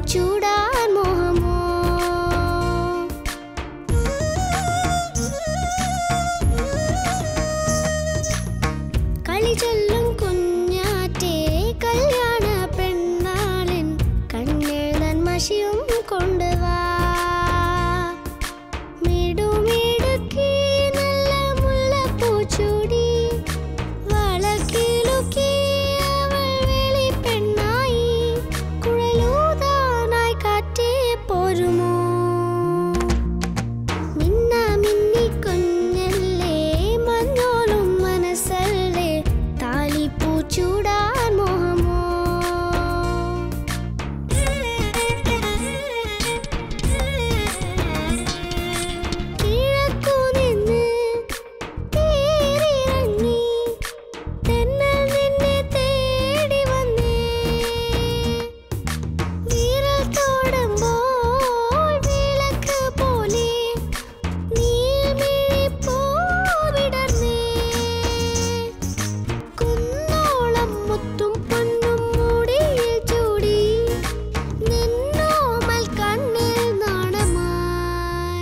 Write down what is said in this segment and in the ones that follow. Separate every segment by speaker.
Speaker 1: ചൂടാൻ മോഹമോ കളി ചൊല്ലും കുഞ്ഞാറ്റേ കല്യാണ പെണ്ണാളിൻ കണ്ണിൽ നന്മശിയും കൊണ്ടുവാ മിടുമിടുക്കി നല്ല മുല്ലപ്പൂ ചൂടി വളക്കിലുക്കി അവൾ വെളിപ്പെണ്ണായി കുഴലൂതാനായി കാറ്റേ പോരുമോ മിന്ന മിന്നി കുഞ്ഞല്ലേ മഞ്ഞോളും മനസ്സല്ലേ താലിപ്പൂ ചൂടാൻ മോഹമോ കിഴക്കു നിന്ന് തേരിറങ്ങി തെന്നൽ നിന്നെ തേടി വന്നേ വിരൽ തൊടുമ്പോൾ വിളക്ക് പോലെ നീർമിഴിപ്പൂ വിടർന്നേ. കുന്നോളം മുത്തും പൊന്നും മുടിയിൽ ചൂടി നിന്നോമൽ കണ്ണിൽ നാണമായി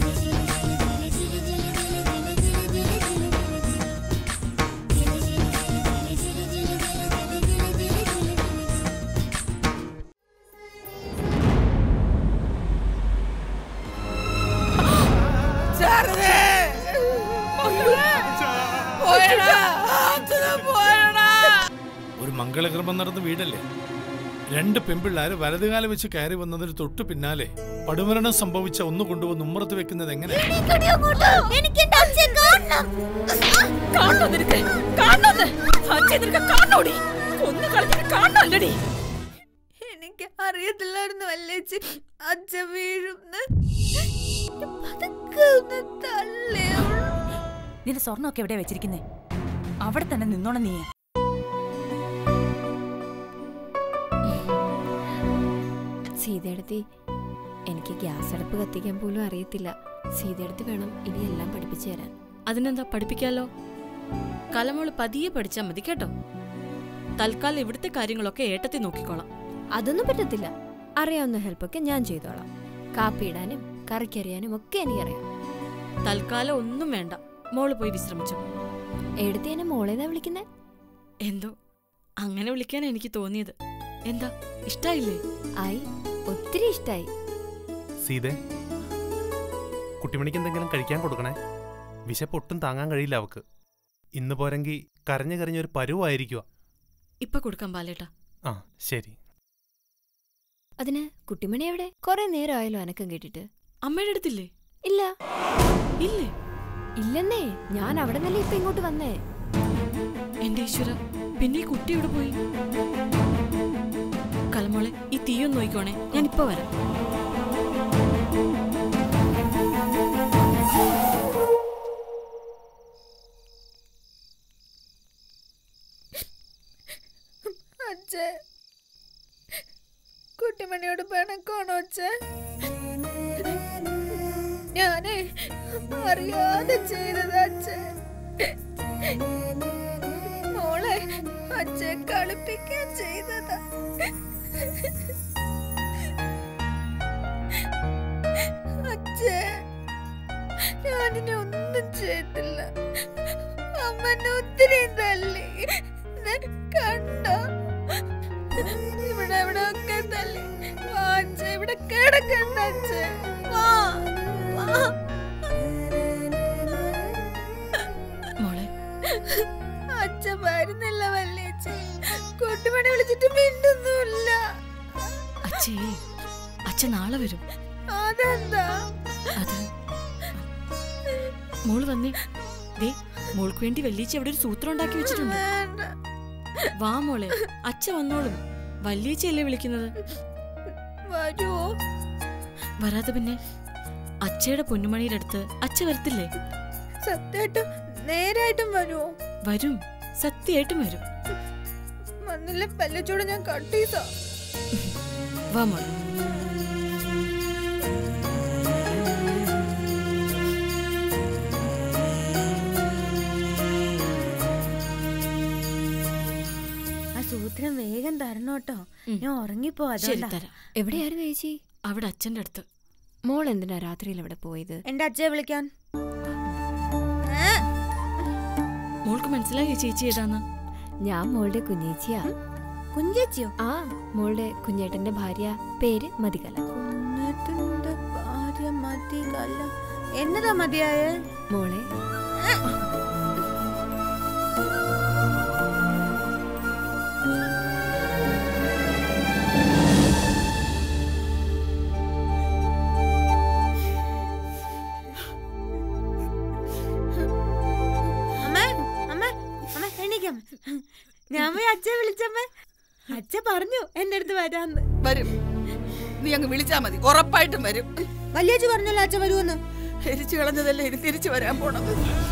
Speaker 2: ഒരു മംഗളകർമ്മം നടന്ന വീടല്ലേ രണ്ട് പെൺപിള്ളാര് വലതുകാലം വെച്ച് കയറി വന്നതിന് തൊട്ടു പിന്നാലെ പടുമരണം സംഭവിച്ച ഒന്ന് കൊണ്ടുവന്ന് ഉമ്മറത്ത് വെക്കുന്നത് എങ്ങനെ
Speaker 3: കാണണോ നിനക്ക് കാണണോന്ന് അച്ഛൻ നിനക്ക് കാണണോടി കൊന്നു കളഞ്ഞിട്ട് കാണണല്ലടി
Speaker 4: എനിക്ക് അറിയത്തില്ലായിരുന്നു വല്ലേച്ചി അച്ഛൻ വീഴുന്ന് പതുക്കെ ഒന്ന് തള്ളി
Speaker 3: നിന്റെ സ്വർണ്ണമൊക്കെ എവിടെയാ വെച്ചിരിക്കുന്നേ അവിടെ തന്നെ നിന്നോണം നീ
Speaker 5: സീതയെടുത്തി എനിക്ക് ഗ്യാസ് അടുപ്പ് കത്തിക്കാൻ പോലും അറിയത്തില്ല സീതയെടുത്ത് വേണം ഇനി എല്ലാം പഠിപ്പിച്ചു തരാൻ
Speaker 6: അതിനെന്താ പഠിപ്പിക്കാലോ കലമോള് പതിയെ പഠിച്ചാ മതി കേട്ടോ തൽക്കാലം ഇവിടുത്തെ കാര്യങ്ങളൊക്കെ ഏട്ടത്തി നോക്കിക്കോളാം
Speaker 5: അതൊന്നും പറ്റത്തില്ല അറിയാവുന്ന ഹെൽപ്പൊക്കെ ഞാൻ ചെയ്തോളാം കാപ്പി ഇടാനും കറിക്കറിയാനും ഒക്കെ എനിക്കറിയാം
Speaker 6: തൽക്കാലം ഒന്നും വേണ്ട മോള് പോയി വിശ്രമിച്ചു
Speaker 5: എടുത്ത് എന്നെ മോളേന്നാ വിളിക്കുന്നേ
Speaker 6: എന്തോ അങ്ങനെ വിളിക്കാൻ എനിക്ക് തോന്നിയത് എന്താ ഇഷ്ടായില്ലേ
Speaker 5: ആയി ഒത്തിരി ഇഷ്ടായി
Speaker 7: സീതേ കുട്ടിമണിക്ക് എന്തെങ്കിലും കഴിക്കാൻ കൊടുക്കണേ വിശപ്പൊട്ടും താങ്ങാൻ കഴിയില്ല അവക്ക് ഇന്ന് പോരെങ്കിൽ കരഞ്ഞു കരഞ്ഞൊരു പരുവായിരിക്കുക
Speaker 6: ഇപ്പൊ കൊടുക്കാം ബാലേട്ടാ
Speaker 7: ആ ശരി
Speaker 5: അതിന് കുട്ടിമണി എവിടെ കുറെ നേരമായല്ലോ അനക്കം കേട്ടിട്ട്
Speaker 6: അമ്മയുടെ അടുത്തില്ലേ
Speaker 5: ഇല്ല
Speaker 6: ഇല്ലേ
Speaker 5: ഇല്ലെന്നേ ഞാൻ അവിടെ നിന്നല്ലേ ഇപ്പൊ ഇങ്ങോട്ട് വന്നേ
Speaker 6: എന്റെ ഈശ്വര പിന്നെ ഈ കുട്ടി ഇവിടെ പോയി കലമോളെ ഈ തീയൊന്ന് നോക്കിക്കോണേ ഞാൻ ഇപ്പൊ വരാം
Speaker 4: അച്ഛേ കുട്ടിമണിയോട് പിണക്കാണോ അച്ഛേ ഞാനേ അറിയാതെ ചെയ്തത് അച്ഛേ മോളെ അച്ഛെ കളിപ്പിക്കാൻ ചെയ്തതാ അച്ഛേ ഞാനിനെ ഒന്നും ചെയ്തില്ല അമ്മനെ ഒത്തിരി തല്ലി ദേ കണ്ടോ ഇവിടെ ഇവിടെ ഒക്കെ തല്ലി വാ അച്ഛേ ഇവിടെ കിടക്കണ്ട അച്ഛേ വാ വാ
Speaker 6: മോളെ
Speaker 4: അച്ഛൻ വരുന്നില്ല വല്ലേച്ചി കുട്ടിമണി വിളിച്ചിട്ട് മിണ്ടുന്നുമില്ല
Speaker 6: അച്ഛേ അച്ഛൻ നാളെ വരും
Speaker 4: അതെന്താ
Speaker 6: അത് മോള് വന്നേ ദേ മോൾക്ക് വേണ്ടി വല്യച്ചി അവിടെ ഒരു സൂത്രം ഉണ്ടാക്കി വെച്ചിട്ടുണ്ട്
Speaker 4: വേണ്ട
Speaker 6: വാ മോളെ അച്ഛ വന്നോളും വല്യച്ചയല്ലേ വിളിക്കുന്നത്
Speaker 4: വരുവോ
Speaker 6: വരാതെ പിന്നെ അച്ഛയുടെ പൊന്നുമണിയുടെ അടുത്ത് അച്ഛ വരത്തില്ലേ
Speaker 4: സത്യമായിട്ടും നേരായിട്ടും വരുവോ
Speaker 6: വരും സത്യമായിട്ടും വരും
Speaker 4: വന്നില്ല പല്ലച്ചോട് ഞാൻ കട്ടീസാ
Speaker 6: വാ മോളെ
Speaker 8: ആ
Speaker 4: സൂത്രം വേഗം തരണം കേട്ടോ
Speaker 6: ഉം.
Speaker 4: ഞാൻ ഉറങ്ങിപ്പോ
Speaker 6: ശരി
Speaker 4: അതുകൊണ്ടാ
Speaker 6: തരാം
Speaker 5: എവിടെയായിരുന്നു ചേച്ചി
Speaker 6: അവിടെ അച്ഛന്റെ അടുത്ത്
Speaker 5: മോൾ എന്തിനാ രാത്രിയിൽ അവിടെ പോയത്
Speaker 4: എന്റെ അച്ഛയെ വിളിക്കാൻ
Speaker 6: മോൾക്ക് മനസ്സിലായി ചേച്ചി ഏതാന്ന്
Speaker 5: ഞാൻ മോളുടെ കുഞ്ഞേച്ചിയാ
Speaker 4: കുഞ്ചേച്ചിയോ
Speaker 5: ആ മോളുടെ കുഞ്ഞേട്ടന്റെ ഭാര്യ പേര് മതികല
Speaker 4: കുഞ്ഞേട്ടന്റെ ഭാര്യ മതികല്ല എന്നതാ മതിയായേ
Speaker 5: മോളെ
Speaker 4: അമ്മേ അമ്മേ അമ്മേ എണീക്കാം ഞാൻ പോയി അച്ഛയെ വിളിച്ചമ്മേ അച്ഛ പറഞ്ഞു എന്റെ അടുത്ത് വരാന്ന്
Speaker 8: വരും നീ അങ്ങ് വിളിച്ചാ മതി ഉറപ്പായിട്ടും വരും
Speaker 4: വല്യച്ഛ പറഞ്ഞല്ലോ അച്ഛ വരുമെന്ന്
Speaker 8: തിരിച്ചു കളഞ്ഞതല്ലേ ഇനി തിരിച്ചു വരാൻ പോണത്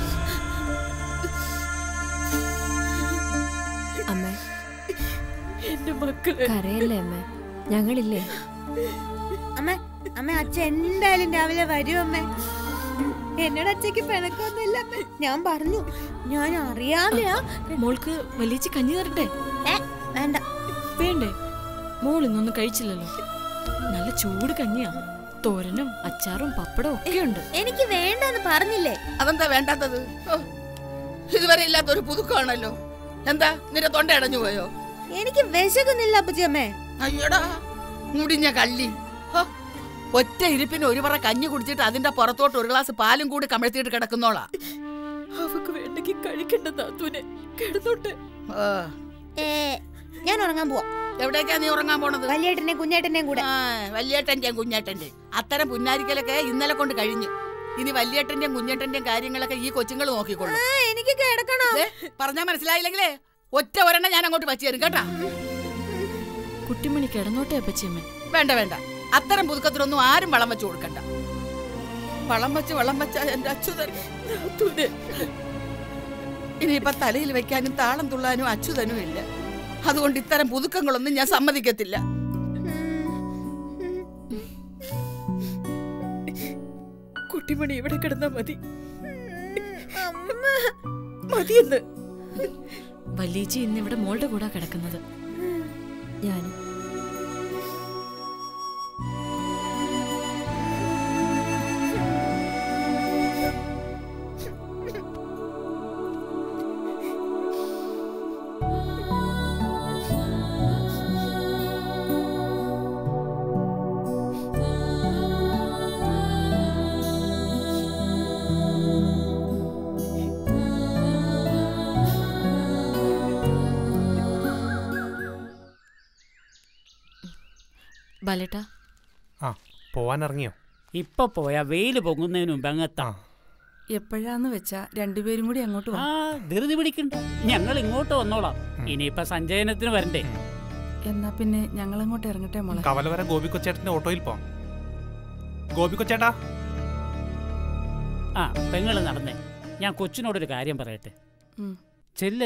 Speaker 5: അമ്മ
Speaker 6: എന്റെ മക്കള്
Speaker 5: കരയല്ലേ അമ്മ ഞങ്ങളില്ലേ
Speaker 4: അമ്മേ അമ്മേ അച്ഛ എന്തായാലും രാവിലെ വരും അമ്മേ എന്നോട് അച്ഛക്ക് പിണക്കൊന്നുമില്ല അമ്മേ ഞാൻ പറഞ്ഞു ഞാൻ അറിയാതെയാ
Speaker 6: മോൾക്ക് വലിയ കഞ്ഞി തരട്ടെ
Speaker 4: ഏ, വേണ്ട
Speaker 6: വേണ്ടേ മോൾ ഇന്നൊന്നും കഴിച്ചില്ലല്ലോ നല്ല ചൂട് കഞ്ഞിയാ തോരനും അച്ചാറും പപ്പടവും ഒക്കെ ഉണ്ട്
Speaker 4: എനിക്ക് വേണ്ടെന്ന് പറഞ്ഞില്ലേ
Speaker 8: അതെന്താ വേണ്ടാത്തത് ഓ, ഇതുവരെ ഇല്ലാത്ത ഒരു പുതുക്കമാണല്ലോ എന്താ നിന്റെ തൊണ്ട അടഞ്ഞു പോയോ
Speaker 4: എനിക്ക് വിശക്കുന്നില്ല അപ്പച്ചി അമ്മേ
Speaker 8: അയ്യടാ മുടിഞ്ഞ കള്ളി ഹോ, ഒറ്റ ഇരിപ്പിന് ഒരു പറ കഞ്ഞി കുടിച്ചിട്ട് അതിന്റെ പുറത്തോട്ട് ഒരു ഗ്ലാസ് പാലും കൂടി കമഴ്ത്തിയിട്ട് കിടക്കുന്നോളാ
Speaker 6: അവക്ക് വേണ്ടെങ്കിൽ കഴിക്കണ്ട നാത്തൂനെ കിടന്നോട്ടെ
Speaker 8: ആ,
Speaker 4: ഏ, ഞാൻ ഉറങ്ങാൻ പോവാ
Speaker 8: എവിടേക്കാ നീ ഉറങ്ങാൻ പോണത്
Speaker 4: വലിയേട്ടനെ കുഞ്ഞേട്ടനെയും കൂടെ
Speaker 8: ആ വല്യേട്ടന്റെയും കുഞ്ഞേട്ടന്റെയും അത്തരം പുന്നാരിക്കലൊക്കെ ഇന്നലെ കൊണ്ട് കഴിഞ്ഞു ഇനി വല്യേട്ടന്റെയും കുഞ്ഞേട്ടന്റെയും കാര്യങ്ങളൊക്കെ ഈ കൊച്ചുങ്ങൾ നോക്കിക്കൊള്ളു
Speaker 4: ആ, എനിക്ക് കിടക്കണം
Speaker 8: പറഞ്ഞാ മനസ്സിലായില്ലെങ്കിലേ ഒറ്റ ഒരെണ്ണം ഞാൻ അങ്ങോട്ട് വച്ചു തരും കേട്ടാ
Speaker 6: കുട്ടിമണി കിടന്നോട്ടെ അപ്പച്ചിയമ്മ
Speaker 8: വേണ്ട വേണ്ട അത്തരം പുതുക്കത്തിനൊന്നും ആരും വളം വെച്ച് കൊടുക്കണ്ട വളം വെച്ച് വളം വെച്ച എന്റെ അച്യുതൻ ഇനിയിപ്പൊ തലയിൽ വെക്കാനും താളം തുള്ളാനും അച്യുതനും ഇല്ല അതുകൊണ്ട് ഇത്തരം പുതുക്കങ്ങളൊന്നും ഞാൻ സമ്മതിക്കത്തില്ല
Speaker 6: കുട്ടിമണി ഇവിടെ കിടന്നാ മതി മതിയെന്ന് വല്യേച്ചി ഇന്ന് ഇവിടെ മോളുടെ കൂടെ കിടക്കുന്നത്
Speaker 5: ഞാനും
Speaker 6: ബാലേട്ടാ
Speaker 7: ആ പോവാനിറങ്ങിയോ
Speaker 9: ഇപ്പൊ പോയാ വെയില് പൊങ്ങുന്നതിന് മുമ്പ്
Speaker 7: ആ
Speaker 9: അങ്ങെത്താം
Speaker 3: എപ്പോഴാന്ന് വെച്ചാ രണ്ടുപേരും കൂടി അങ്ങോട്ട്
Speaker 9: ആ ധൃതി പിടിക്കണ്ട ഞങ്ങൾ ഇങ്ങോട്ട് വന്നോളാം ഇനിയിപ്പൊ സഞ്ചയനത്തിന് വരണ്ടേ
Speaker 3: എന്നാ പിന്നെ ഞങ്ങൾ അങ്ങോട്ട് ഇറങ്ങട്ടെ മോളെ
Speaker 7: കവലവര ഗോപിക്കൊച്ചേട്ടന്റെ ഓട്ടോയിൽ പോവാം ഗോപിക്കൊച്ചേട്ടാ
Speaker 9: ആ പെങ്ങള് നടന്നേ ഞാൻ കൊച്ചിനോടൊരു കാര്യം പറയട്ടെ
Speaker 3: ഉം.
Speaker 9: ചെല്ല്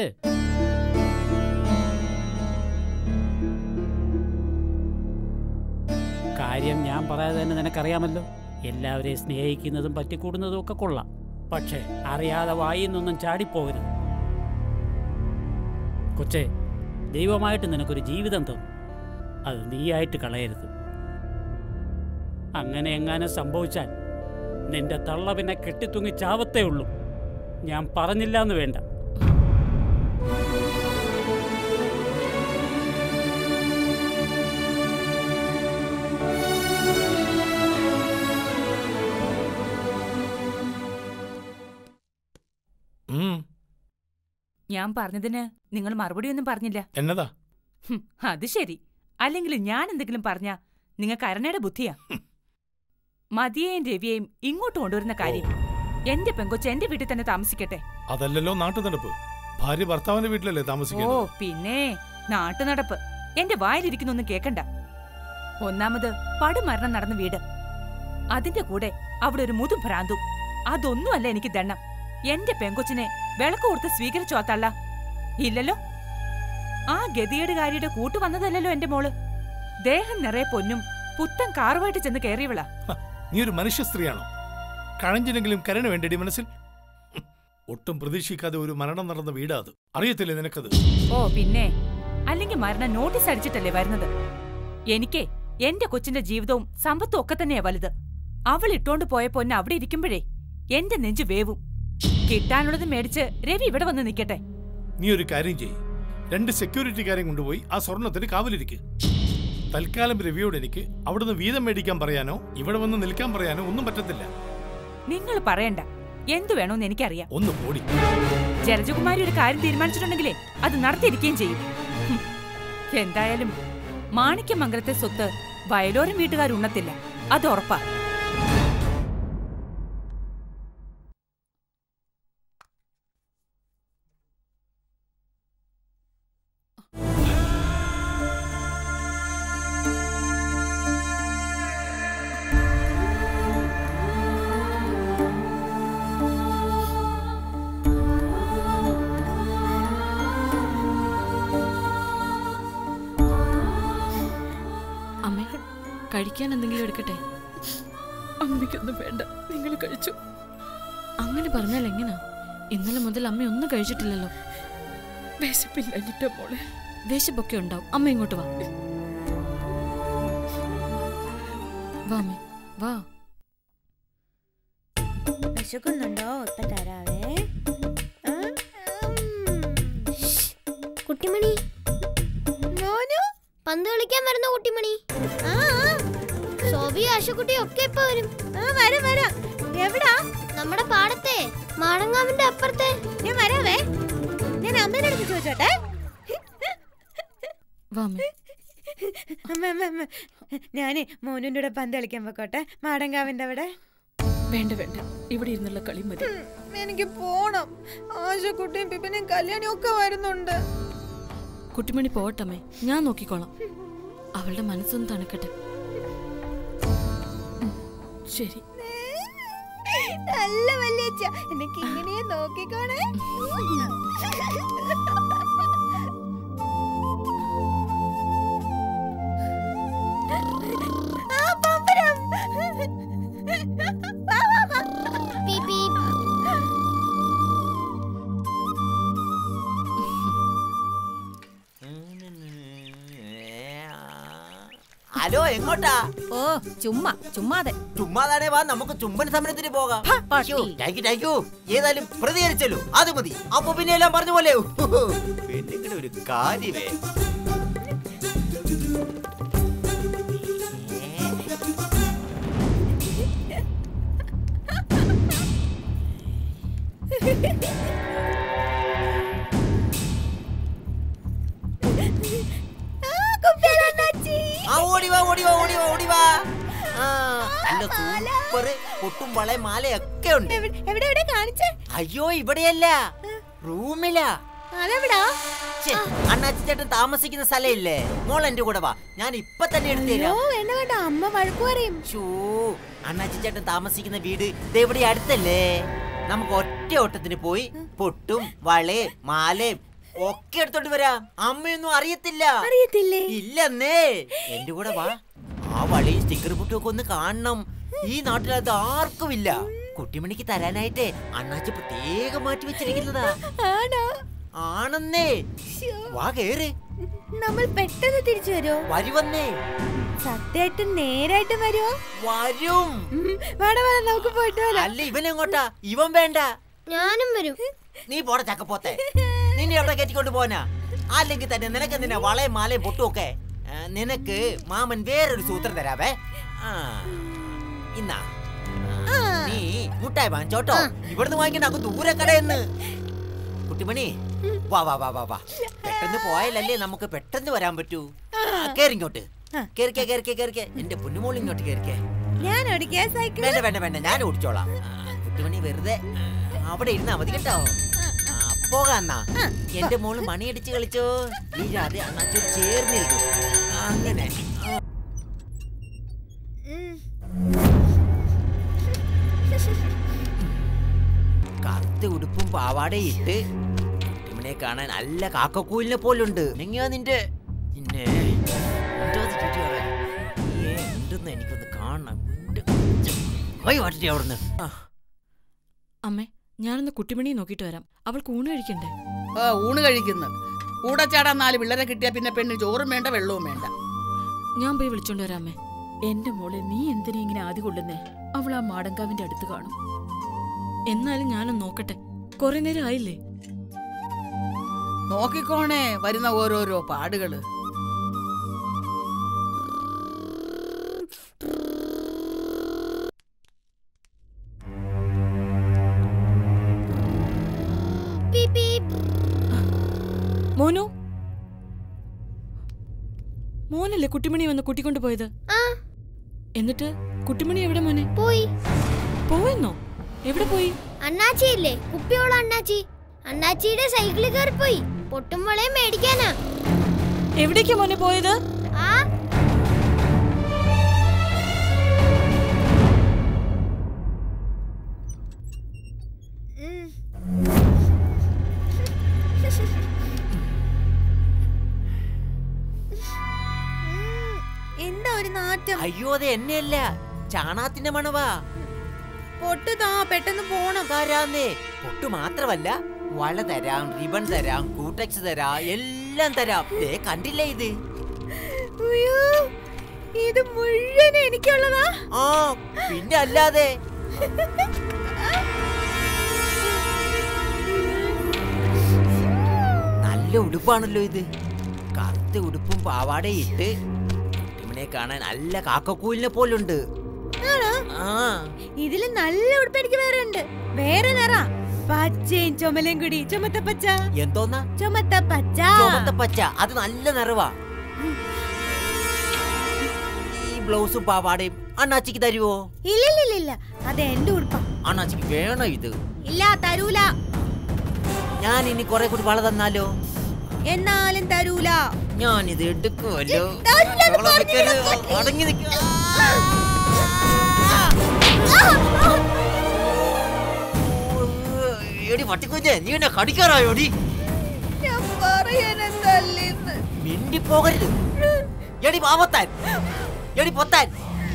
Speaker 9: കാര്യം ഞാൻ പറയാതെ തന്നെ നിനക്കറിയാമല്ലോ എല്ലാവരെയും സ്നേഹിക്കുന്നതും പറ്റിക്കൂടുന്നതും ഒക്കെ കൊള്ളാം പക്ഷേ അറിയാതെ വായിൽ നിന്നൊന്നും ചാടിപ്പോകരുത് കൊച്ചേ ദൈവമായിട്ട് നിനക്കൊരു ജീവിതം തന്നു അത് നീയായിട്ട് കളയരുത് അങ്ങനെ എങ്ങാനും സംഭവിച്ചാൽ നിന്റെ തള്ള പിന്നെ കെട്ടിത്തൂങ്ങി ചാവത്തേ ഉള്ളൂ ഞാൻ പറഞ്ഞില്ല എന്ന് വേണ്ട
Speaker 2: ഉം,
Speaker 3: ഞാൻ പറഞ്ഞതിന് നിങ്ങൾ മറുപടി ഒന്നും പറഞ്ഞില്ല
Speaker 2: എന്നതാ
Speaker 3: ഹും, അത് ശരി അല്ലെങ്കിൽ ഞാൻ എന്തെങ്കിലും പറഞ്ഞ നിങ്ങൾക്ക് അരണയുടെ ബുദ്ധിയാ മതിയെയും രവിയെയും ഇങ്ങോട്ട് കൊണ്ടുവരുന്ന കാര്യം എന്റെ പെങ്കൊച്ച് എന്റെ വീട്ടിൽ തന്നെ താമസിക്കട്ടെ
Speaker 2: അതല്ലല്ലോ നാട്ടു നടപ്പ് ഭാര്യ ഭർത്താവിന്റെ വീട്ടിലല്ലേ
Speaker 3: ഓ
Speaker 2: താമസിക്കുന്നത്
Speaker 3: പിന്നെ നാട്ടുനടപ്പ് എന്റെ വായിലിരിക്കുന്നൊന്നും കേക്കണ്ട ഒന്നാമത് പടുമരണം നടന്ന വീട് അതിന്റെ കൂടെ അവിടെ ഒരു മുതു ഭ്രാന്തും അതൊന്നുമല്ല എനിക്ക് ദണ്ണം എന്റെ പെങ്കൊച്ചിനെ വിളക്ക് കൊടുത്ത് സ്വീകരിച്ചോ തള്ള ഇല്ലല്ലോ ആ ഗതികേടുകാരിയുടെ കൂട്ടു വന്നതല്ലല്ലോ എന്റെ മോള് ദേഹം നിറയെ പൊന്നും പുത്തൻ കാറുമായിട്ട് ചെന്ന് കയറിയവളാ
Speaker 2: ഹ, നീ ഒരു മനുഷ്യ സ്ത്രീയാണോ കഴഞ്ചിനെങ്കിലും കരുണ വേണ്ടടി മനസ്സിൽ ഹും, ഒട്ടും പ്രതീക്ഷിക്കാതെ ഒരു മരണം നടന്ന വീടാ അത് അറിയത്തില്ലേ നിനക്കത്
Speaker 3: ഓ പിന്നെ അല്ലെങ്കിൽ മരണം നോട്ടീസ് അടിച്ചിട്ടല്ലേ വരുന്നത് എനിക്ക് എന്റെ കൊച്ചിന്റെ ജീവിതവും സമ്പത്തും ഒക്കെ തന്നെയാ വലുത് അവൾ ഇട്ടോണ്ട് പോയ പൊന്നെ അവിടെ ഇരിക്കുമ്പോഴേ എന്റെ നെഞ്ചു വേവും കിട്ടാനുള്ളത് മേടിച്ച് രവി ഇവിടെ വന്ന് നിക്കട്ടെ
Speaker 2: നീ ഒരു കാര്യം ചെയ്യ് രണ്ട് സെക്യൂരിറ്റിക്കാരെ കൊണ്ടുപോയി ആ സ്വർണത്തിന് കാവലിരിക്ക് തൽക്കാലം രവിയോട് എനിക്ക് അവിടുന്ന് വീതം മേടിക്കാൻ പറയാനോ ഇവിടെ വന്ന് നിൽക്കാൻ പറയാനോ ഒന്നും പറ്റത്തില്ല
Speaker 3: നിങ്ങൾ പറയണ്ട എന്തു വേണോന്ന് എനിക്കറിയാം
Speaker 2: ഒന്ന് പോടി
Speaker 3: ജലജകുമാരി ഒരു കാര്യം തീരുമാനിച്ചിട്ടുണ്ടെങ്കിലേ അത് നടത്തിയിരിക്കുകയും ചെയ്യും ഹും. എന്തായാലും മാണിക്യമംഗലത്തെ സ്വത്ത് വയലോരം വീട്ടുകാർ ഉണ്ണത്തില്ല അത് ഉറപ്പാ
Speaker 6: അമ്മേ കഴിക്കാൻ എന്തെങ്കിലും എടുക്കട്ടെ
Speaker 10: അമ്മയ്ക്കൊന്നും വേണ്ട നിങ്ങൾ കഴിച്ചു
Speaker 6: അങ്ങനെ പറഞ്ഞാൽ എങ്ങനാ ഇന്നലെ മുതൽ അമ്മ ഒന്നും കഴിച്ചിട്ടില്ലല്ലോ
Speaker 10: വിശപ്പില്ല എന്നിട്ട് മോളെ
Speaker 6: വിശപ്പൊക്കെ ഉണ്ടാവും അമ്മ ഇങ്ങോട്ട് വാ വാ അമ്മേ വാ
Speaker 4: വിശക്കുന്നുണ്ടോ ഇപ്പൊ തരാവേ ആ,
Speaker 1: കുട്ടിമണി
Speaker 4: മോനു
Speaker 1: പന്ത് കളിക്കാൻ വരുന്ന കുട്ടിമണി
Speaker 4: ആ
Speaker 1: ശോഭയും ആശക്കുട്ടിയും ഒക്കെ ഇപ്പൊ വരും
Speaker 4: ആ വരാം വരാം എവിടാ
Speaker 1: നമ്മുടെ പാടത്തെ മാടങ്ങാവിന്റെ അപ്പുറത്തെ
Speaker 4: ഞാൻ വരാവേ ഞാൻ അമ്മേനെ അടുത്ത് ചോദിച്ചോട്ടെ
Speaker 6: വാ അമ്മേ
Speaker 4: അമ്മ അമ്മ അമ്മ ഞാനേ മോനുന്റെ കൂടെ പന്ത് കളിക്കാൻ പോക്കോട്ടെ മാടങ്കാവിന്റെ അവിടെ
Speaker 10: വേണ്ട വേണ്ട ഇവിടെ ഇരുന്നുള്ള കളി മതി
Speaker 4: ഉം, എനിക്ക് പോണം ആശക്കുട്ടിയും പിപ്പിനെയും കല്യാണിയും ഒക്കെ വരുന്നുണ്ട്
Speaker 6: കുട്ടിമണി പോവട്ടമ്മേ ഞാൻ നോക്കിക്കോളാം അവളുടെ മനസ്സൊന്ന് തണുക്കട്ടെ
Speaker 10: ശരി
Speaker 4: നല്ല വല്യച്ഛ എനിക്ക് ഇങ്ങനെ നോക്കിക്കോണേ ആ, പപ്പരം. വാ, വാ, വാ.
Speaker 1: P, P.
Speaker 11: ഹലോ എങ്ങോട്ടാ
Speaker 3: ഓ ചുമ്മാ ചുമ്മാതെ
Speaker 11: ചുമ്മാതാണേ വാ നമുക്ക് ചുംബന സമരത്തിന് പോകാം ശ്ശോ, താങ്ക് യു, താങ്ക് യു. ഏതായാലും പ്രതികരിച്ചല്ലോ അത് മതി അപ്പൊ പിന്നെ എല്ലാം പറഞ്ഞ പോലെ പെണ്ണുങ്ങളുടെ ഒരു കാര്യമേ
Speaker 4: ആ, കുപ്പിയിലണ്ണാച്ചി.
Speaker 11: ആ ഓടി വാ ഓടി വാ ഓടി വാ ഓടി വാ ആ, നല്ല സൂപ്പർ പൊട്ടും വളയും മാലയൊക്കെ ഉണ്ട്
Speaker 4: എവിടെ എവിടെ എവിടെ കാണിച്ചേ
Speaker 11: അയ്യോ ഇവിടെയല്ല റൂമിലാ
Speaker 4: അതെവിടാ
Speaker 11: ഛെ, അണ്ണാച്ചി ചേട്ടൻ താമസിക്കുന്ന സ്ഥലമില്ലേ മോൾ എന്റെ കൂടെ വാ ഞാൻ ഇപ്പൊ തന്നെ എടുത്തു
Speaker 4: അയ്യോ
Speaker 11: തരാം
Speaker 4: വേണ്ട വേണ്ട അമ്മ വഴക്കു പറയും
Speaker 11: ഷൂ അണ്ണാച്ചി ചേട്ടൻ താമസിക്കുന്ന വീട് ദേ ഇവിടെ അടുത്തല്ലേ നമുക്ക് ഒറ്റ ഓട്ടത്തിന് പോയി പൊട്ടും വളയും മാലയും ഒക്കെ എടുത്തോണ്ട് വരാം അമ്മയൊന്നും അറിയത്തില്ല
Speaker 4: അറിയത്തില്ലേ
Speaker 11: ഇല്ലെന്നേ എന്റെ കൂടെ വാ ആ വളയും സ്റ്റിക്കർ പൊട്ടും ഒക്കെ ഒന്ന് കാണണം ഈ നാട്ടിൽ അത് ആർക്കുമില്ല കുട്ടിമണിക്ക് തരാനായിട്ടേ അണ്ണാച്ചി പ്രത്യേകം മാറ്റി വെച്ചിരിക്കുന്നതാ
Speaker 4: ആണോ
Speaker 11: ആണെന്നേ വാ കേറ്
Speaker 4: നമ്മൾ പെട്ടെന്ന് തിരിച്ചു വരുമോ
Speaker 11: വരുവന്നേ
Speaker 4: സത്യമായിട്ട് നേരായിട്ട് വരുമോ
Speaker 11: വരും
Speaker 4: വേണം വേണം നമുക്ക് പോയിട്ട് വരാം
Speaker 11: അല്ല ഇവൻ എങ്ങോട്ടാ ഇവൻ വേണ്ട
Speaker 1: ഞാനും വരും
Speaker 11: നീ പോടെ ചക്കപ്പോത്തെ നിന്നെ എവിടെ കയറ്റിക്കൊണ്ട് പോനാ അല്ലെങ്കിൽ തന്നെ നിനക്ക് എന്തിനാ വളയും മാലയും പൊട്ടും ഒക്കെ ആ, നിനക്ക് മാമൻ വേറൊരു സൂത്രം തരാവേ ആ ഇന്നാ ആ, നീ മുട്ടായി വാങ്ങിച്ചോട്ടോ ഇവിടുന്ന് വാങ്ങിക്കണ്ട അങ്ങ് ദൂരെ കടയെന്ന് കുട്ടിമണി വാ വാ വാ വാ വാ പെട്ടെന്ന് പോയാലല്ലേ നമുക്ക് പെട്ടെന്ന് വരാൻ പറ്റൂ കേറിങ്ങോട്ട് കേറിക്കേ കേറിക്കേ കേറിക്കേ എന്റെ പൊന്നുമോൾ ഇങ്ങോട്ട് കേറിക്കേ
Speaker 4: ഞാൻ ഓടിക്കാൻ സൈക്കിൾ
Speaker 11: വേണ്ട വേണ്ട വേണ്ട ഞാൻ ഓടിച്ചോളാം ആ, കുട്ടിമണി വെറുതെ ആ, അവിടെ ഇരുന്നാ മതി കേട്ടോ ആ, പോകാന്നാ എന്റെ മോള് മണിയടിച്ച് കളിച്ചോ വീഴാതെ അണ്ണാച്ചോ ചേർന്നിരിക്കും അങ്ങനെ ആ. കറുത്ത ഉടുപ്പും പാവാടയും ഇട്ട് കുട്ടിമണിയെ കാണാൻ നല്ല കാക്കക്കൂലിനെ പോലുണ്ട് എങ്ങനെയാ നിന്റെ പിന്നെ എന്തോ ഇത് ചുറ്റി അവിടെ? ഏ, ഉണ്ടെന്ന് എനിക്കൊന്ന് കാണണം ഉണ്ട്. പോയി വാട്ടിട്ട് അവിടുന്ന് ആ
Speaker 6: അമ്മേ ഞാനൊന്ന് കുട്ടിമണിയെ നോക്കിയിട്ട് വരാം അവൾക്ക് ഊണ് കഴിക്കണ്ടേ
Speaker 8: ആ ഊണ് കഴിക്കുന്നു കൂടെ ചാടാൻ നാല് പിള്ളേരെ കിട്ടിയാ പിന്നെ പെണ്ണ് ചോറും വേണ്ട വെള്ളവും വേണ്ട
Speaker 6: ഞാൻ പോയി വിളിച്ചോണ്ട് വരാമേ
Speaker 10: എന്റെ മോളെ നീ എന്തിനാ ഇങ്ങനെ ആദ്യ കൊള്ളുന്നേ അവൾ ആ മാടങ്കാവിന്റെ അടുത്ത് കാണും
Speaker 6: എന്നാലും ഞാനൊന്ന് നോക്കട്ടെ കുറെ നേരം ആയില്ലേ
Speaker 8: നോക്കിക്കോണേ വരുന്ന ഓരോരോ പാടുകള്
Speaker 1: പീപ് പീപ്.
Speaker 6: മോനു മോനല്ലേ കുട്ടിമണി വന്ന് കൂട്ടിക്കൊണ്ട് പോയത്
Speaker 1: ആ
Speaker 6: എന്നിട്ട് കുട്ടിമണി എവിടെ മോനെ
Speaker 1: പോയി
Speaker 6: പോയെന്നോ എവിടെ പോയി
Speaker 1: അണ്ണാച്ചി ഇല്ലേ കുപ്പിയോള അണ്ണാച്ചി അണ്ണാച്ചിയുടെ സൈക്കിളിൽ കയറി പോയി പൊട്ടുമ്പോളെ മേടിക്കാനാ
Speaker 6: എവിടേക്കാ മോനെ പോയത്
Speaker 1: ആ ഉം.
Speaker 4: എന്താ ഒരു നാറ്റം
Speaker 11: അയ്യോ അത് എന്നെയല്ല ചാണാത്തിന്റെ മണവാ
Speaker 4: പൊട്ട് താ പെട്ടെന്ന് പോണം
Speaker 11: തരാന്നേ പൊട്ടു മാത്രമല്ല വള തരാം റിബൺ തരാം കൂട്ടക്സ് തരാം എല്ലാം തരാം ദേ കണ്ടില്ലേ ഇത്
Speaker 4: അയ്യോ ഇത് മുഴുവൻ എനിക്കുള്ളതാ
Speaker 11: ആ പിന്നെ അല്ലാതെ നല്ല ഉടുപ്പാണല്ലോ ഇത് കറുത്ത ഉടുപ്പും പാവാടയും ഇട്ട് കുട്ടിമണിയെ കാണാൻ നല്ല കാക്കക്കൂലിനെ പോലുണ്ട്
Speaker 4: ആണോ
Speaker 11: ആ
Speaker 4: ഇതില് നല്ല ഉടുപ്പ് എനിക്ക് വേറെ ഉണ്ട് വേറെ നിറ പച്ചയും ചുമലയും കൂടി ചുമത്ത പച്ച
Speaker 11: എന്തോന്നാ
Speaker 4: ചുമത്ത പച്ച
Speaker 11: ചുമത്ത പച്ച അത് നല്ല നിറവാ ഈ ബ്ലൗസും പാവാടയും അണ്ണാച്ചിക്ക് തരുവോ
Speaker 4: ഇല്ല ഇല്ല ഇല്ല ഇല്ല അത് എന്റെ ഉടുപ്പാ
Speaker 11: അണ്ണാച്ചിക്ക് വേണം ഇത്
Speaker 4: ഇല്ല തരൂല
Speaker 11: ഞാൻ ഇനി കുറെ കൂടി വള തന്നാലോ
Speaker 4: എന്നാലും തരൂല
Speaker 11: ഞാൻ ഇത് എടുക്കുമല്ലോ
Speaker 4: തരൂലാന്ന്
Speaker 11: അവളെ
Speaker 4: പറഞ്ഞില്ലേ,
Speaker 11: വെക്കരുത്. അടങ്ങി നിൽക്ക എടി പട്ടിക്കുഞ്ഞെ നീ എന്നെ കടിക്കാറായോടി
Speaker 4: ഞാൻ പറയാനെന്തല്ലെന്ന്
Speaker 11: മിണ്ടി പോകരുത് എടി പാവത്താൻ എടി പൊത്താൻ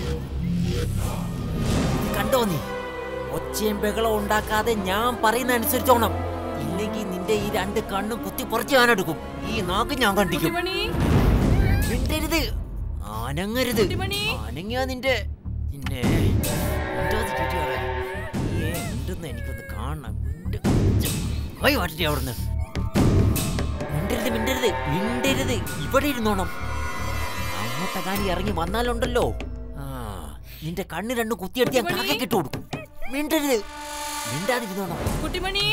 Speaker 11: കണ്ടോ നീ ഒച്ചയും ബഹളവും ഉണ്ടാക്കാതെ ഞാൻ പറയുന്ന അനുസരിച്ചോണം ഇല്ലെങ്കിൽ നിന്റെ ഈ രണ്ട് കണ്ണും കുത്തി പുറച്ച് ഞാൻ എടുക്കും ഈ നാക്ക് ഞാൻ കണ്ടിക്കും
Speaker 6: കുട്ടിമണി
Speaker 11: മിണ്ടരുത് അനങ്ങരുത്
Speaker 6: കുട്ടിമണി.
Speaker 11: അനങ്ങിയാ നിന്റെ പിന്നെ മിണ്ടാതിരിക്കട്ടെ അവിടെ. ഏ, മിണ്ടുന്ന എനിക്കൊന്ന് കാണണം മിണ്ട്. പോയി വാട്ടിട്ട് അവിടുന്ന് മിണ്ടരുത് മിണ്ടരുത് മിണ്ടരുത് ഇവിടെ ഇരുന്നോണം അങ്ങോട്ടെങ്ങാനും ഇറങ്ങി വന്നാലുണ്ടല്ലോ ആ നിന്റെ കണ്ണ് രണ്ടും കുത്തിയെടുത്ത് ഞാൻ
Speaker 6: കുട്ടിമണി.
Speaker 11: കാക്കയ്ക്ക് ഇട്ട് കൊടുക്കും മിണ്ടരുത് മിണ്ടാതിരുന്നോണം
Speaker 6: കുട്ടിമണി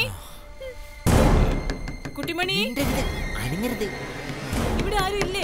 Speaker 6: കുട്ടിമണി
Speaker 11: മിണ്ടരുത് അനങ്ങരുത്
Speaker 6: ഇവിടെ ആരും ഇല്ലേ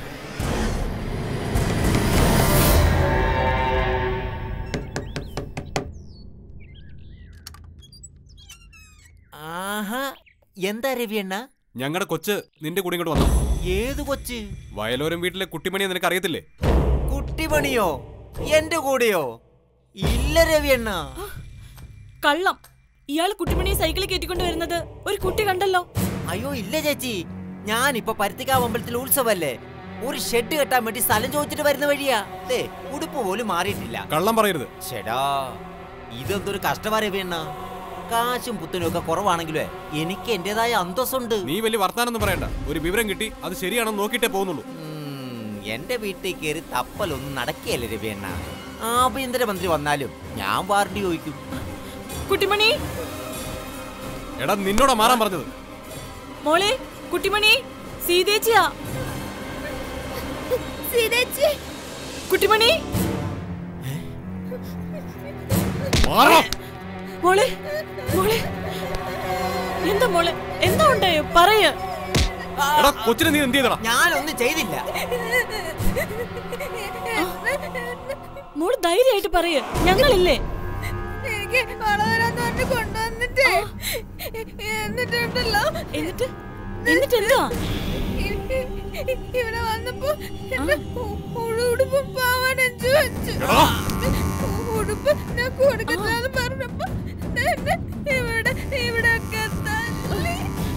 Speaker 11: ആഹാ എന്താ രവിയണ്ണ
Speaker 12: ഞങ്ങളുടെ കൊച്ച് നിന്റെ കൂടെ ഇങ്ങോട്ട് വന്നു
Speaker 11: ഏത് കൊച്ച്
Speaker 12: വയലോരം വീട്ടിലെ കുട്ടിമണിയെ നിനക്ക് അറിയത്തില്ലേ
Speaker 11: കുട്ടിമണിയോ എന്റെ കൂടെയോ ഇല്ല രവിയണ്ണ
Speaker 6: കള്ളം ഇയാൾ കുട്ടിമണിയെ സൈക്കിളിൽ കയറ്റിക്കൊണ്ട് വരുന്നത് ഒരു കുട്ടി കണ്ടല്ലോ
Speaker 11: അയ്യോ ഇല്ല ചേച്ചി ഞാനിപ്പോ പരുത്തിക്കാവ് അമ്പലത്തിൽ ഉത്സവല്ലേ ഒരു ഷെഡ് കെട്ടാൻ വേണ്ടി സ്ഥലം ചോദിച്ചിട്ട് വരുന്ന വഴിയാ ദേ ഉടുപ്പ് പോലും മാറിയിട്ടില്ല
Speaker 12: കള്ളം പറയരുത്
Speaker 11: ഷെടാ ഇതെന്തൊരു കഷ്ടമാ രവിയണ്ണ കാശും പുത്തനും ഒക്കെ കുറവാണെങ്കിലേ എനിക്ക് എന്റേതായ അന്തസ്സുണ്ട്
Speaker 12: നീ വലിയ വർത്താനൊന്നും പറയണ്ട ഒരു വിവരം കിട്ടി അത് ശരിയാണെന്ന് നോക്കിയിട്ടേ പോകുന്നുള്ളൂ
Speaker 11: ഉം, എന്റെ വീട്ടിൽ കയറി തപ്പലൊന്നും നടക്കുകയല്ലേ രവിയണ്ണ ആഭ്യന്തരമന്ത്രി വന്നാലും ഞാൻ വാറണ്ടി ചോദിക്കും
Speaker 6: കുട്ടിമണി
Speaker 12: എടാ നിന്നോടാ മാറാൻ പറഞ്ഞത്
Speaker 6: മോളെ കുട്ടിമണി സീതേച്ചിയാ
Speaker 4: സീതേച്ചി
Speaker 6: കുട്ടിമണി
Speaker 12: മാറാ
Speaker 6: മോളെ മോളെ എന്താ മോളെ എന്താ ഉണ്ടായോ പറയ
Speaker 12: എടാ കൊച്ചിനെ നീ എന്ത് ചെയ്തടാ
Speaker 11: ഞാനൊന്നും ചെയ്തില്ല
Speaker 6: മോള് ധൈര്യമായിട്ട് പറയ ഞങ്ങളില്ലേ
Speaker 4: എനിക്ക് വളവരാന്ന് പറഞ്ഞ് കൊണ്ടുവന്നിട്ട് എന്നിട്ടുണ്ടല്ലോ
Speaker 6: എന്നിട്ട് എന്നിട്ട് എന്താ
Speaker 4: ഇവിടെ വന്നപ്പോ എന്റെ ഉ- ഉടു- ഉടുപ്പും പാവാടയും ചോദിച്ചു ഉടുപ്പ് ഞാൻ കൊടുക്കണ്ടെന്ന് പറഞ്ഞപ്പോ എന്നെ ഇവിടെ ഇവിടെ ഒക്കെ തല്ലി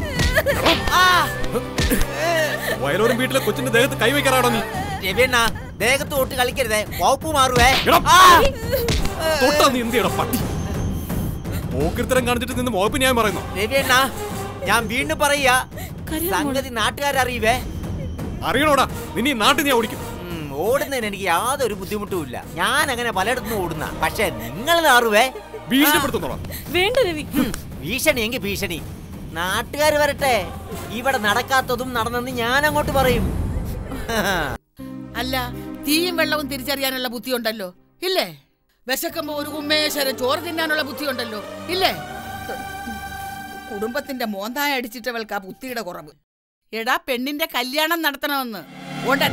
Speaker 12: വയലോരം വീട്ടിലെ കൊച്ചിന്റെ ദേഹത്ത് കൈവയ്ക്കാറാടോ നീ
Speaker 11: രവിയണ്ണ ദേഹത്ത് തൊട്ട് കളിക്കരുതേ വകുപ്പ് മാറുവേ
Speaker 12: എടാ,
Speaker 11: ആ!
Speaker 12: തൊട്ടാ നീ എന്ത് ചെയ്യടാ പട്ടി പോക്കിർത്തരം കാണിച്ചിട്ട് നിന്ന് മോപ്പിന് ഞാൻ പറയുന്നു
Speaker 11: രവിയണ്ണ ഞാൻ വീണ്ടും പറയാ സംഗതി നാട്ടുകാരറിയുവേ
Speaker 12: അറിയണോടാ നിന്നെ ഈ നാട്ടിൽ ഞാൻ ഓടിക്കും
Speaker 11: ഉം, ഓടുന്നതിന് എനിക്ക് യാതൊരു ബുദ്ധിമുട്ടും ഇല്ല ഞാൻ അങ്ങനെ പലയിടത്തും ഓടുന്ന പക്ഷെ നിങ്ങൾ നാറുവേ
Speaker 12: ഭീഷണിപ്പെടുത്തുന്നോളാം
Speaker 6: വേണ്ട രവി
Speaker 11: ഭീഷണി എങ്കിൽ ഭീഷണി നാട്ടുകാർ വരട്ടെ ഇവിടെ നടക്കാത്തതും നടന്നെന്ന് ഞാൻ അങ്ങോട്ട് പറയും
Speaker 8: അല്ല തീയും വെള്ളവും തിരിച്ചറിയാനുള്ള ബുദ്ധിയുണ്ടല്ലോ ഇല്ലേ വിശക്കുമ്പോ ഒരു ഉമ്മേശ്വരം ചോറ് തിന്നാനുള്ള ബുദ്ധിയുണ്ടല്ലോ ഇല്ലേ കുടുംബത്തിന്റെ മോന്തായ അടിച്ചിട്ടവൾക്ക് ആ ബുദ്ധിയുടെ കുറവ് എടാ പെണ്ണിന്റെ കല്യാണം നടത്തണമെന്ന് ഉടൻ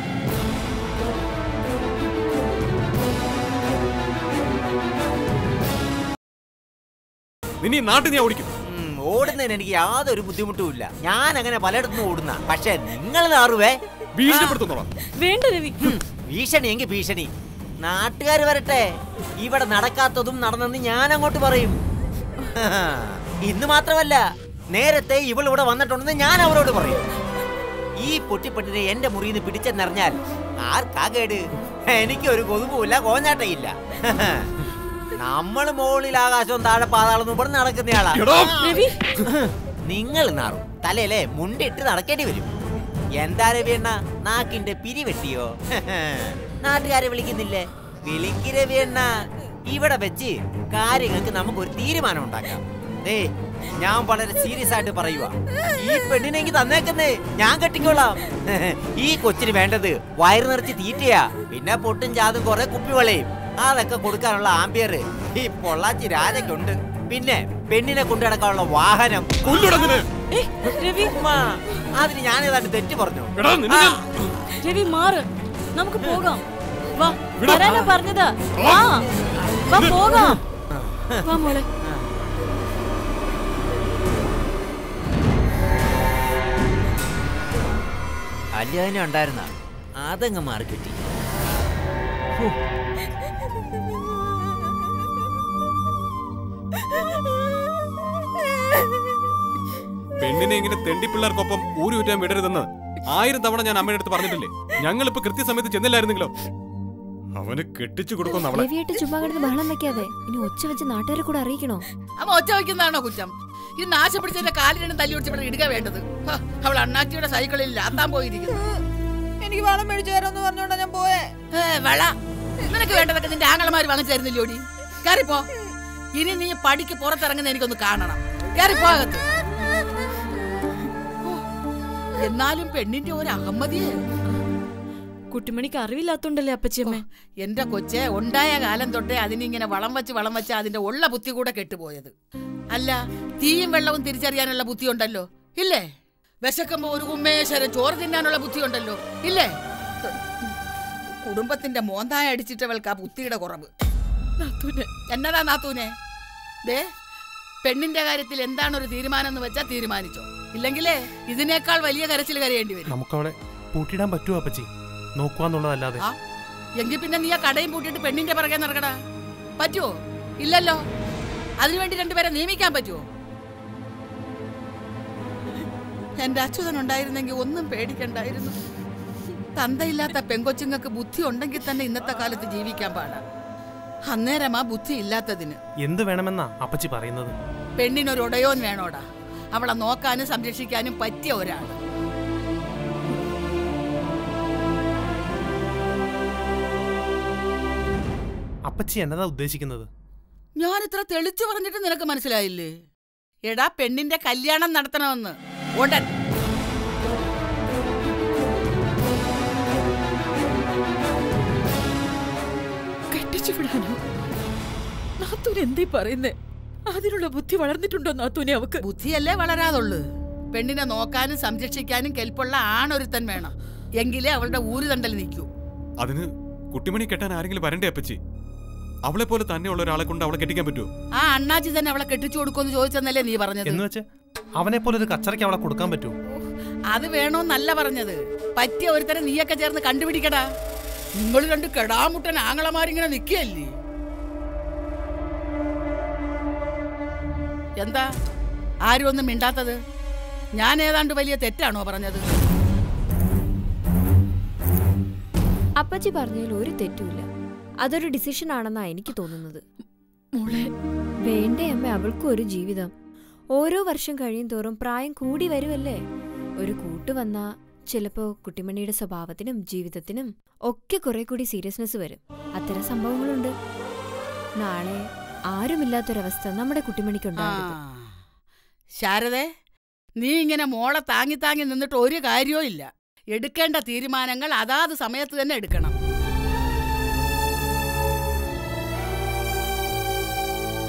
Speaker 12: നിന്നെ ഈ നാട്ടിൽ ഞാൻ ഓടിക്കും
Speaker 11: ഉം, ഓടുന്നതിന് എനിക്ക് യാതൊരു ബുദ്ധിമുട്ടും ഇല്ല ഞാൻ അങ്ങനെ പലയിടത്തും ഓടുന്ന പക്ഷെ നിങ്ങൾ നാറുവേ
Speaker 12: ഭീഷണിപ്പെടുത്തുന്നോളാം
Speaker 6: വേണ്ട രവി
Speaker 11: ഭീഷണി എങ്കിൽ ഭീഷണി നാട്ടുകാർ വരട്ടെ ഇവിടെ നടക്കാത്തതും നടന്നെന്ന് ഞാൻ അങ്ങോട്ട് പറയും ഇന്ന് മാത്രമല്ല നേരത്തെ ഇവൾ ഇവിടെ വന്നിട്ടുണ്ടെന്ന് ഞാൻ അവരോട് പറയും ഈ പൊട്ടിപ്പെട്ടിനെ എന്റെ മുറിയിൽ നിന്ന് പിടിച്ചെന്നറിഞ്ഞാൽ ആർക്കാ കേട് എനിക്കൊരു കൊതുകുമില്ല കോഞ്ഞാട്ടയില്ല നമ്മൾ മുകളിൽ ആകാശവും താഴെ പാതാളം ഇവിടെ നടക്കുന്നയാളാ
Speaker 6: രവി
Speaker 11: നിങ്ങൾ നാറും തലയിലെ മുണ്ടിട്ട് നടക്കേണ്ടി വരും എന്താ രവിയണ്ണ നാക്കിന്റെ പിരി വെട്ടിയോ നാട്ടുകാരെ വിളിക്കുന്നില്ലേ വിളിക്ക് രവിയണ്ണ ഇവിടെ വെച്ച് കാര്യങ്ങൾക്ക് നമുക്ക് ഒരു തീരുമാനം ഉണ്ടാക്കാം ദേ ഞാൻ വളരെ സീരിയസ് ആയിട്ട് പറയുക ഈ പെണ്ണിനെ എനിക്ക് തന്നേക്കുന്നേ ഞാൻ കെട്ടിക്കോളാം ഈ കൊച്ചിന് വേണ്ടത് വയറ് നിറച്ച് തീറ്റയാ പിന്നെ പൊട്ടും ചാതും കുറെ കുപ്പിവളയും അതൊക്കെ കൊടുക്കാനുള്ള ആംബിയർ ഈ പൊള്ളാച്ചി രാജയ്ക്കുണ്ട് പിന്നെ പെണ്ണിനെ കൊണ്ടു നടക്കാനുള്ള വാഹനം
Speaker 6: രവി
Speaker 11: ഉമ്മ, അതിന് ഞാൻ ഏതാണ്ട് തെറ്റ് പറഞ്ഞു
Speaker 6: ആ, രവി മാറ് നമുക്ക് പോകാം വാ വരാനാ പറഞ്ഞത് വാ വാ പോകാം വാ മോളെ
Speaker 11: അല്യാനും ഉണ്ടായിരുന്ന അതങ്ങ് മാറി കിട്ടി
Speaker 12: പെണ്ണിനെ ഇങ്ങനെ തെണ്ടിപ്പിള്ളേർക്കൊപ്പം ഊരി ഊറ്റാൻ വിടരുതെന്ന് ആയിരം തവണ ഞാൻ അമ്മയുടെ അടുത്ത് പറഞ്ഞിട്ടില്ലേ ഞങ്ങൾ ഇപ്പൊ കൃത്യസമയത്ത് ചെന്നില്ലായിരുന്നെങ്കിലോ അവന് കെട്ടിച്ചു കൊടുക്കും അവളെ
Speaker 5: രവിയായിട്ട് ചുമ്മാ കിടന്ന് ബഹളം വെക്കാതെ ഇനി ഒച്ച വെച്ച് നാട്ടുകാരെ കൂടെ അറിയിക്കണോ
Speaker 8: അമ്മ ഒച്ച വയ്ക്കുന്നതാണോ കുറ്റം ഈ നാശം പിടിച്ചതിന്റെ കാലിനും തല്ലി പിടിച്ച് ഇവിടെ ഇടുക വേണ്ടത് ഹ, അവൾ അണ്ണാച്ചിയുടെ സൈക്കിളിൽ ലാത്താൻ പോയിരിക്കുന്നു
Speaker 4: എനിക്ക് വളം മേടിച്ചു തരാമെന്ന് പറഞ്ഞോണ്ടാ ഞാൻ പോയേ
Speaker 8: ഏ, വള നിനക്ക് വേണ്ടതൊക്കെ നിന്റെ ആങ്ങളമാര് വാങ്ങിച്ചു തരുന്നില്ലോടി കയറിപ്പോ ഇനി നീ പടിക്ക് പുറത്തിറങ്ങുന്ന എനിക്കൊന്ന് കാണണം കയറിപ്പോ അകത്ത് ഓ, എന്നാലും പെണ്ണിന്റെ ഒരു അഹമ്മതിയെ
Speaker 6: കുട്ടിമണിക്ക് അറിവില്ലാത്തോണ്ടല്ലേ അപ്പച്ചിയമ്മേ
Speaker 8: എന്റെ കൊച്ചെ ഉണ്ടായ കാലം തൊട്ടേ അതിനിങ്ങനെ വളം വെച്ച് വളം വെച്ച് അതിന്റെ ഉള്ള ബുദ്ധി കൂടെ കെട്ടുപോയത് അല്ല തീയും വെള്ളവും തിരിച്ചറിയാനുള്ള ബുദ്ധി ഉണ്ടല്ലോ ഇല്ലേ വിശക്കുമ്പോ ഒരു ഉമ്മേശ്വരം ചോറ് തിന്നാനുള്ള ബുദ്ധി ഉണ്ടല്ലോ ഇല്ലേ കുടുംബത്തിന്റെ മോന്തായ അടിച്ചിട്ടവൾക്ക് ആ ബുദ്ധിയുടെ കുറവ് എന്നതാ നാത്തൂനെ ദേ പെണ്ണിന്റെ കാര്യത്തിൽ എന്താണ് ഒരു തീരുമാനം എന്ന് വെച്ചാ തീരുമാനിച്ചോ ഇല്ലെങ്കിലേ ഇതിനേക്കാൾ വലിയ കരച്ചിൽ കരയേണ്ടി വരും
Speaker 7: നമുക്കവളെ പൂട്ടിയിടാൻ പറ്റുമോ അപ്പച്ചി നോക്കുവാന്നുള്ളതല്ലാതെ
Speaker 8: ആ എങ്കിൽ പിന്നെ നീ ആ കടയും പൂട്ടിയിട്ട് പെണ്ണിന്റെ പിറകെ നടക്കടാ പറ്റുമോ ഇല്ലല്ലോ അതിനുവേണ്ടി രണ്ടുപേരെ നിയമിക്കാൻ പറ്റുമോ എന്റെ അച്യുതൻ ഉണ്ടായിരുന്നെങ്കിൽ ഒന്നും പേടിക്കണ്ടായിരുന്നു തന്തയില്ലാത്ത പെങ്കൊച്ചുങ്ങൾക്ക് ബുദ്ധി ഉണ്ടെങ്കിൽ തന്നെ ഇന്നത്തെ കാലത്ത് ജീവിക്കാൻ പാടാ അന്നേരം ആ ബുദ്ധി ഇല്ലാത്തതിന്
Speaker 7: എന്ത് വേണമെന്നാ അപ്പച്ചി പറയുന്നത്
Speaker 8: പെണ്ണിനൊരു ഉടയോൻ വേണോടാ അവളെ നോക്കാനും സംരക്ഷിക്കാനും പറ്റിയ ഒരാൾ
Speaker 7: അപ്പച്ചി എന്നതാ ഉദ്ദേശിക്കുന്നത്
Speaker 8: ഞാൻ ഇത്ര തെളിച്ചു പറഞ്ഞിട്ട് നിനക്ക് മനസ്സിലായില്ലേ എടാ പെണ്ണിന്റെ കല്യാണം നടത്തണമെന്ന് ഉടൻ
Speaker 10: കെട്ടിച്ചു വിടാനോ നാത്തൂൻ എന്തേ പറയുന്നേ അതിനുള്ള ബുദ്ധി വളർന്നിട്ടുണ്ടോ നാത്തൂനെ അവക്ക്
Speaker 8: ബുദ്ധിയല്ലേ വളരാതുള്ളു പെണ്ണിനെ നോക്കാനും സംരക്ഷിക്കാനും കെൽപ്പുള്ള ആണൊരുത്തൻ വേണം എങ്കിലേ അവളുടെ ഊരുതണ്ടൽ നിൽക്കൂ
Speaker 12: അതിന് കുട്ടിമണി കെട്ടാൻ ആരെങ്കിലും വരണ്ടേ അപ്പച്ചി അവളെ പോലെ തന്നെയുള്ള ഒരാളെ കൊണ്ട് അവളെ കെട്ടിക്കാൻ പറ്റുമോ
Speaker 8: ആ അണ്ണാച്ചി തന്നെ അവളെ കെട്ടിച്ചു കൊടുക്കുമെന്ന് ചോദിച്ചെന്നല്ലേ നീ പറഞ്ഞത്
Speaker 7: എന്ന് വെച്ച് അവനെ പോലെ ഒരു കച്ചറയ്ക്ക് അവളെ കൊടുക്കാൻ പറ്റുമോ
Speaker 8: അത് വേണോന്നല്ല പറഞ്ഞത് പറ്റിയ ഒരുത്തനെ നീയൊക്കെ ചേർന്ന് കണ്ടുപിടിക്കടാ നിങ്ങൾ രണ്ട് കെടാമുട്ടൻ ആങ്ങളമാരിങ്ങനെ നിൽക്കുകയല്ലേ എന്താ ആരും ഒന്നും മിണ്ടാത്തത് ഞാൻ ഏതാണ്ട് വലിയ തെറ്റാണോ പറഞ്ഞത്
Speaker 5: അപ്പച്ചി പറഞ്ഞതിൽ ഒരു തെറ്റുമില്ല അതൊരു ഡിസിഷൻ ആണെന്നാ എനിക്ക് തോന്നുന്നത്
Speaker 10: മോളെ
Speaker 5: വേണ്ടേ അമ്മ അവൾക്കും ഒരു ജീവിതം ഓരോ വർഷം കഴിയും തോറും പ്രായം കൂടി വരുമല്ലേ ഒരു കൂട്ട് വന്നാ ചിലപ്പോ കുട്ടിമണിയുടെ സ്വഭാവത്തിനും ജീവിതത്തിനും ഒക്കെ കുറെ കൂടി സീരിയസ്നെസ് വരും അത്തരം സംഭവങ്ങളുണ്ട് നാളെ ആരുമില്ലാത്തൊരവസ്ഥ നമ്മുടെ കുട്ടിമണിക്കുണ്ടാകരുത്
Speaker 8: ശാരദേ നീ ഇങ്ങനെ മോളെ താങ്ങി താങ്ങി നിന്നിട്ട് ഒരു കാര്യവും ഇല്ല എടുക്കേണ്ട തീരുമാനങ്ങൾ അതാത് സമയത്ത് തന്നെ എടുക്കണം